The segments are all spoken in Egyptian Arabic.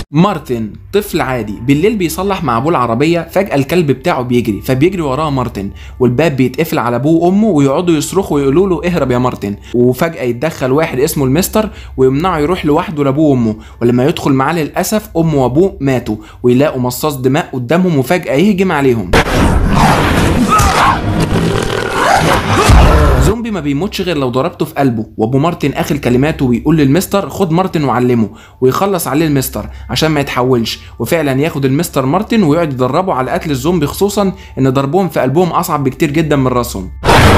مارتن طفل عادي بالليل بيصلح مع ابوه العربيه فجاه الكلب بتاعه بيجري فبيجري وراه مارتن والباب بيتقفل على ابوه وامه ويقعدوا يصرخوا ويقولوا له اهرب يا مارتن وفجاه يتدخل واحد اسمه المستر ويمنعه يروح لوحده لابوه وامه ولما يدخل معاه للاسف امه وابوه ماتوا ويلاقوا مصاص دماء قدامهم وفجاه يهجم عليهم زومبي ما بيموتش غير لو ضربته في قلبه وابو مارتن اخر كلماته ويقول للمستر خد مارتن وعلمه ويخلص عليه المستر عشان ما يتحولش وفعلا ياخد المستر مارتن ويقعد يدربه على قتل الزومبي خصوصا ان ضربهم في قلبهم اصعب بكتير جدا من راسهم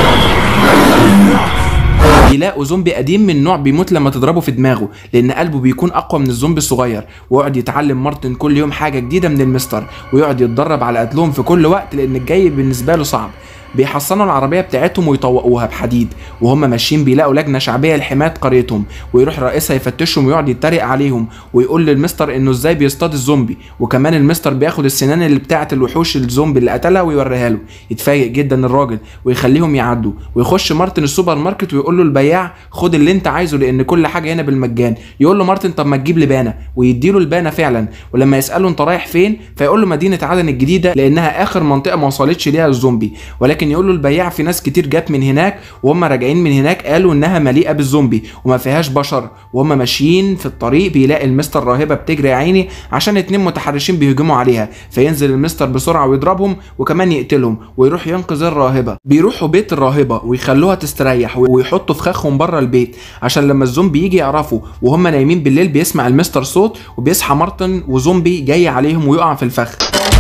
يلاقوا زومبي قديم من نوع بيموت لما تضربه في دماغه لان قلبه بيكون اقوى من الزومبي الصغير ويقعد يتعلم مارتن كل يوم حاجه جديده من المستر ويقعد يتدرب على قتلهم في كل وقت لان الجاي بالنسبه له صعب بيحصنوا العربية بتاعتهم ويطوقوها بحديد وهم ماشيين بيلاقوا لجنة شعبية لحماية قريتهم ويروح رئيسها يفتشهم ويقعد يتريق عليهم ويقول للمستر انه ازاي بيصطاد الزومبي وكمان المستر بياخد السنان اللي بتاعة الوحوش الزومبي اللي قتلها ويوريها له يتفاجئ جدا الراجل ويخليهم يعدوا ويخش مارتن السوبر ماركت ويقول له البياع خد اللي انت عايزه لان كل حاجة هنا بالمجان يقول له مارتن طب ما تجيب لي بانة ويديله البانة فعلا ولما يسأله انت رايح فين فيقول له مدينة عدن الجديدة لانها اخر منطقة ما وصلتش ليها الزومبي ولكن يقول له البياع في ناس كتير جت من هناك وهم راجعين من هناك قالوا انها مليئه بالزومبي وما فيهاش بشر وهم ماشيين في الطريق بيلاقي المستر راهبه بتجري يا عيني عشان اتنين متحرشين بيهجموا عليها فينزل المستر بسرعه ويضربهم وكمان يقتلهم ويروح ينقذ الراهبه بيروحوا بيت الراهبه ويخلوها تستريح ويحطوا فخاخهم بره البيت عشان لما الزومبي يجي يعرفوا وهم نايمين بالليل بيسمع المستر صوت وبيصحى مارتن وزومبي جاي عليهم ويقع في الفخ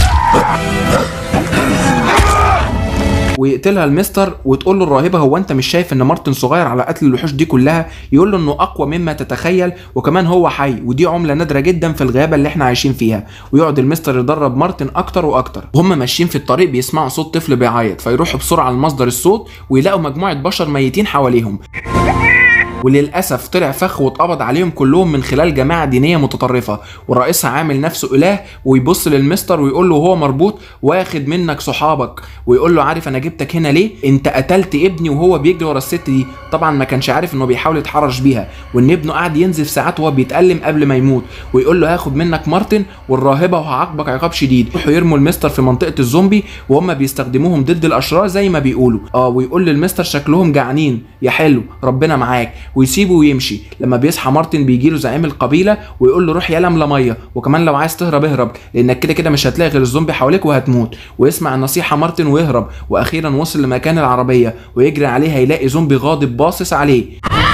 ويقتلها المستر وتقول له الراهبه هو انت مش شايف ان مارتن صغير على قتل الوحوش دي كلها يقول له انه اقوى مما تتخيل وكمان هو حي ودي عمله نادره جدا في الغابه اللي احنا عايشين فيها ويقعد المستر يدرب مارتن اكتر واكتر وهم ماشيين في الطريق بيسمعوا صوت طفل بيعيط فيروحوا بسرعه لمصدر الصوت ويلاقوا مجموعه بشر ميتين حواليهم وللاسف طلع فخ واتقبض عليهم كلهم من خلال جماعه دينيه متطرفه ورئيسها عامل نفسه اله ويبص للمستر ويقول له وهو مربوط واخد منك صحابك ويقول له عارف انا جبتك هنا ليه انت قتلت ابني وهو بيجري ورا الست دي طبعا ما كانش عارف انه بيحاول يتحرش بيها وان ابنه قاعد ينزف ساعات وهو بيتالم قبل ما يموت ويقول له هاخد منك مارتن والراهبه وهعاقبك عقاب شديد يروحوا يرموا المستر في منطقه الزومبي وهم بيستخدموهم ضد الاشرار زي ما بيقولوا اه ويقول للمستر شكلهم جعانين يا حلو ربنا معاك ويسيبه ويمشي لما بيصحى مارتن بيجي له زعيم القبيله ويقول له روح يا لملى ميه وكمان لو عايز تهرب اهرب لانك كده كده مش هتلاقي غير الزومبي حواليك وهتموت ويسمع النصيحه مارتن ويهرب واخيرا وصل لمكان العربيه ويجري عليها يلاقي زومبي غاضب باصص عليه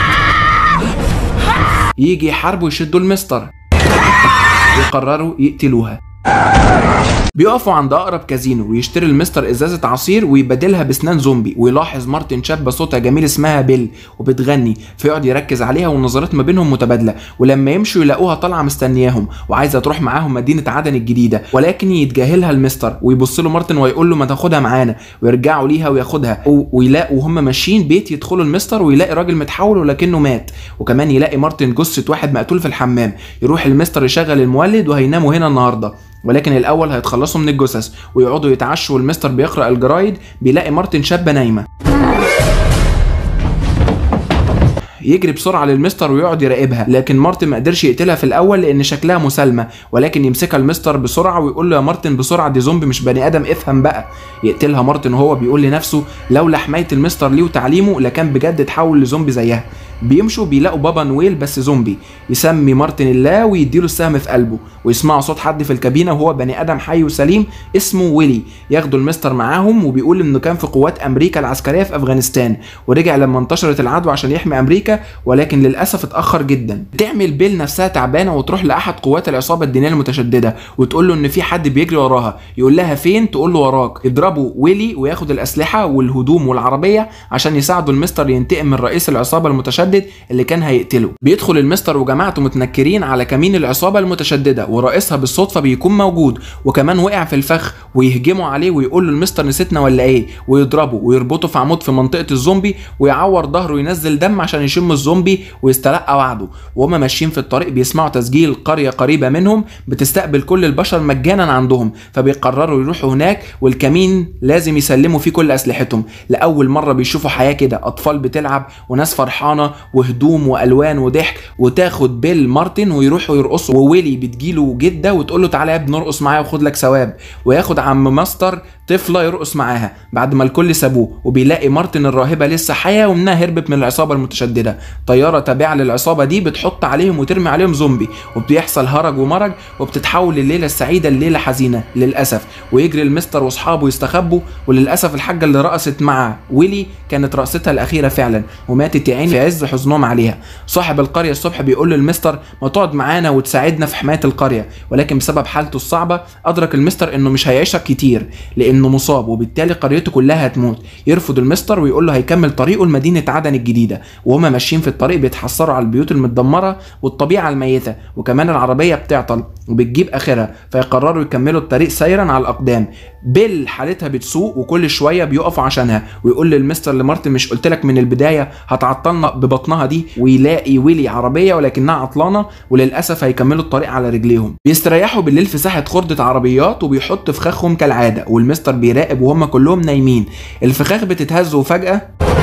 يجي يحاربوا يشدوا المستر ويقرروا يقتلوها بيقفوا عند اقرب كازينو ويشتري المستر ازازه عصير ويبدلها بسنان زومبي ويلاحظ مارتن شابه صوتها جميل اسمها بيل وبتغني فيقعد يركز عليها والنظرات ما بينهم متبادله ولما يمشوا يلاقوها طالعه مستنياهم وعايزه تروح معاهم مدينه عدن الجديده ولكن يتجاهلها المستر ويبص له مارتن ويقول له ما تاخدها معانا ويرجعوا ليها وياخدها ويلاقوا وهم ماشيين بيت يدخلوا المستر ويلاقي راجل متحول ولكنه مات وكمان يلاقي مارتن جثه واحد مقتول في الحمام يروح المستر يشغل المولد وهيناموا هنا النهارده ولكن الاول هيتخلصوا من الجثث ويقعدوا يتعشوا والمستر بيقرا الجرايد بيلاقي مارتن شابه نايمه يجري بسرعه للمستر ويقعد يراقبها لكن مارتن ما قدرش يقتلها في الاول لان شكلها مسالمه ولكن يمسكها المستر بسرعه ويقول له يا مارتن بسرعه دي زومبي مش بني ادم افهم بقى يقتلها مارتن وهو بيقول لنفسه لولا حمايه المستر ليه وتعليمه لكان بجد اتحول لزومبي زيها بيمشوا بيلاقوا بابا نويل بس زومبي يسمي مارتن الله ويديله السهم في قلبه ويسمعوا صوت حد في الكابينه وهو بني ادم حي وسليم اسمه ويلي ياخدوا المستر معاهم وبيقول انه كان في قوات امريكا العسكريه في افغانستان ورجع لما انتشرت العدوى عشان يحمي امريكا ولكن للاسف اتاخر جدا تعمل بيل نفسها تعبانه وتروح لاحد قوات العصابه الدينيه المتشدده وتقول له ان في حد بيجري وراها يقول لها فين تقول له وراك يضربوا ويلي وياخد الاسلحه والهدوم والعربيه عشان يساعدوا المستر ينتقم من رئيس العصابه المتشدد اللي كان هيقتله بيدخل المستر وجماعته متنكرين على كمين العصابه المتشدده ورئيسها بالصدفه بيكون موجود وكمان وقع في الفخ ويهجموا عليه ويقول له المستر نسيتنا ولا ايه ويضربه ويربطه في عمود في منطقه الزومبي ويعور ظهره وينزل دم عشان يشم الزومبي ويستلقى وعده وهم ماشيين في الطريق بيسمعوا تسجيل قريه قريبه منهم بتستقبل كل البشر مجانا عندهم فبيقرروا يروحوا هناك والكمين لازم يسلموا فيه كل اسلحتهم لاول مره بيشوفوا حياه كده اطفال بتلعب وناس فرحانه وهدوم والوان وضحك وتاخد بيل مارتن ويروحوا يرقصوا وويلي بتجيله جده وتقول له تعالى يا ابني ارقص معايا وخد لك ثواب وياخد عم ماستر طفله يرقص معاها بعد ما الكل سابوه وبيلاقي مارتن الراهبه لسه حيه ومنها هربت من العصابه المتشدده طياره تابعه للعصابه دي بتحط عليهم وترمي عليهم زومبي وبيحصل هرج ومرج وبتتحول الليله السعيده لليله حزينه للاسف ويجري المستر واصحابه يستخبوا وللاسف الحاجه اللي رقصت مع ويلي كانت رقصتها الاخيره فعلا وماتت يا عيني في عز حزنهم عليها صاحب القريه الصبح بيقول للمستر ما تقعد معانا وتساعدنا في حمايه القريه ولكن بسبب حالته الصعبه ادرك المستر انه مش هيعيشك كتير لانه مصاب وبالتالي قريته كلها هتموت يرفض المستر ويقول له هيكمل طريقه لمدينه عدن الجديده وهما ماشيين في الطريق بيتحسروا على البيوت المتدمره والطبيعه الميته وكمان العربيه بتعطل وبتجيب اخرها فيقرروا يكملوا الطريق سيرا على الاقدام بيل حالتها بتسوء وكل شويه بيقفوا عشانها ويقول للمستر لمارتن مش قلت لك من البدايه هتعطلنا ببطنها دي ويلاقي ويلي عربيه ولكنها عطلانه وللاسف هيكملوا الطريق على رجليهم بيستريحوا بالليل في ساحه خردة عربيات وبيحط فخاخهم كالعاده والمستر بيراقب وهم كلهم نايمين الفخاخ بتتهز وفجاه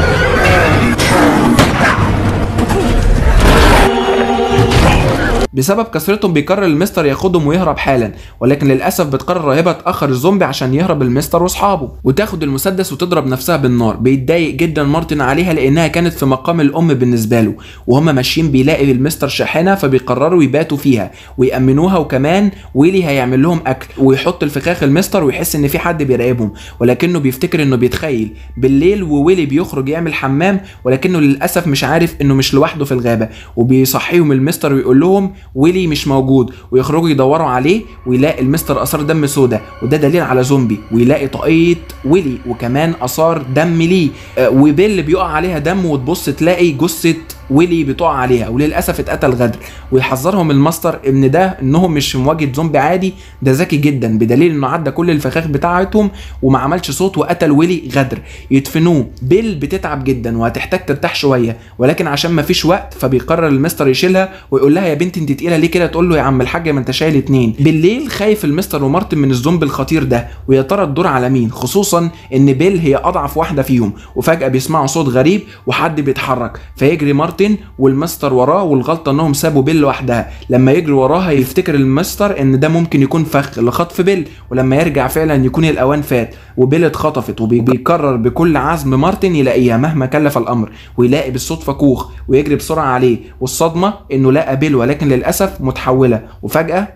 بسبب كثرتهم بيقرر المستر ياخدهم ويهرب حالا ولكن للاسف بتقرر الراهبه تاخر الزومبي عشان يهرب المستر واصحابه وتاخد المسدس وتضرب نفسها بالنار بيتضايق جدا مارتن عليها لانها كانت في مقام الام بالنسبه له وهم ماشيين بيلاقي المستر شاحنه فبيقرروا يباتوا فيها ويامنوها وكمان ويلي هيعمل لهم اكل ويحط الفخاخ المستر ويحس ان في حد بيراقبهم ولكنه بيفتكر انه بيتخيل بالليل وويلي بيخرج يعمل حمام ولكنه للاسف مش عارف انه مش لوحده في الغابه وبيصحيهم المستر ويقول لهم ويلي مش موجود ويخرجوا يدوروا عليه ويلاقي المستر اثار دم سودا وده دليل على زومبي ويلاقي طاقيه ويلي وكمان اثار دم ليه آه، وبيل بيقع عليها دم وتبص تلاقي جثه ويلي بتقع عليها وللاسف اتقتل غدر ويحذرهم الماستر ان ده انهم مش في مواجهه زومبي عادي ده ذكي جدا بدليل انه عدى كل الفخاخ بتاعتهم وما عملش صوت وقتل ويلي غدر يدفنوه بيل بتتعب جدا وهتحتاج ترتاح شويه ولكن عشان ما فيش وقت فبيقرر المستر يشيلها ويقول لها يا بنتي انت تقيله ليه كده تقول له يا عم الحاج ما انت شايل اتنين بالليل خايف المستر ومارتن من الزومبي الخطير ده ويا ترى الدور على مين خصوصا ان بيل هي اضعف واحده فيهم وفجاه بيسمعوا صوت غريب وحد بيتحرك فيجري مارتن والمستر وراه والغلطه انهم سابوا بيل لوحدها لما يجري وراها يفتكر المستر ان ده ممكن يكون فخ لخطف بيل ولما يرجع فعلا يكون الاوان فات وبيل اتخطفت وبيقرر بكل عزم مارتن يلاقيها مهما كلف الامر ويلاقي بالصدفه كوخ ويجري بسرعه عليه والصدمه انه لقى بيل ولكن للاسف متحوله وفجاه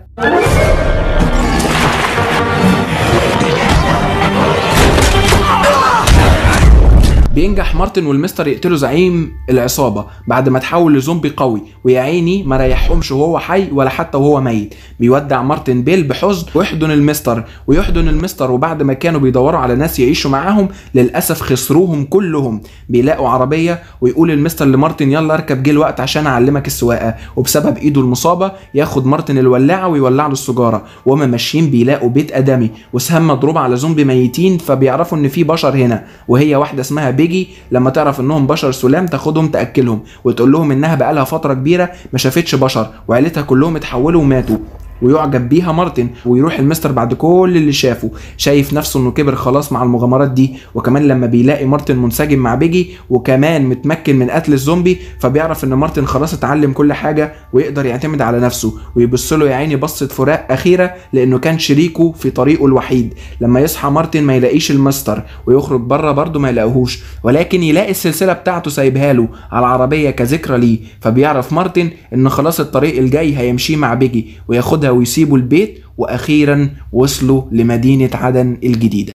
بينجح مارتن والمستر يقتلوا زعيم العصابة بعد ما تحول لزومبي قوي ويا عيني ما ريحهمش وهو حي ولا حتى وهو ميت بيودع مارتن بيل بحزن ويحضن المستر ويحضن المستر وبعد ما كانوا بيدوروا على ناس يعيشوا معاهم للأسف خسروهم كلهم بيلاقوا عربية ويقول المستر لمارتن يلا اركب جه الوقت عشان أعلمك السواقة وبسبب إيده المصابة ياخد مارتن الولاعة ويولع له السجارة وهما ماشيين بيلاقوا بيت آدمي وسهام مضروبة على زومبي ميتين فبيعرفوا إن في بشر هنا وهي واحدة اسمها بيجي لما تعرف انهم بشر سلام تاخدهم تاكلهم وتقول لهم انها بقالها فتره كبيره ما شافتش بشر وعيلتها كلهم اتحولوا وماتوا ويعجب بيها مارتن ويروح المستر بعد كل اللي شافه شايف نفسه انه كبر خلاص مع المغامرات دي وكمان لما بيلاقي مارتن منسجم مع بيجي وكمان متمكن من قتل الزومبي فبيعرف ان مارتن خلاص اتعلم كل حاجه ويقدر يعتمد على نفسه ويبص له يا عيني بصه فراق اخيره لانه كان شريكه في طريقه الوحيد لما يصحى مارتن ما يلاقيش المستر ويخرج بره برضه ما يلاقيهوش ولكن يلاقي السلسله بتاعته سايبها له على العربيه كذكرى ليه فبيعرف مارتن ان خلاص الطريق الجاي هيمشيه مع بيجي وياخدها ويسيبوا البيت واخيرا وصلوا لمدينه عدن الجديده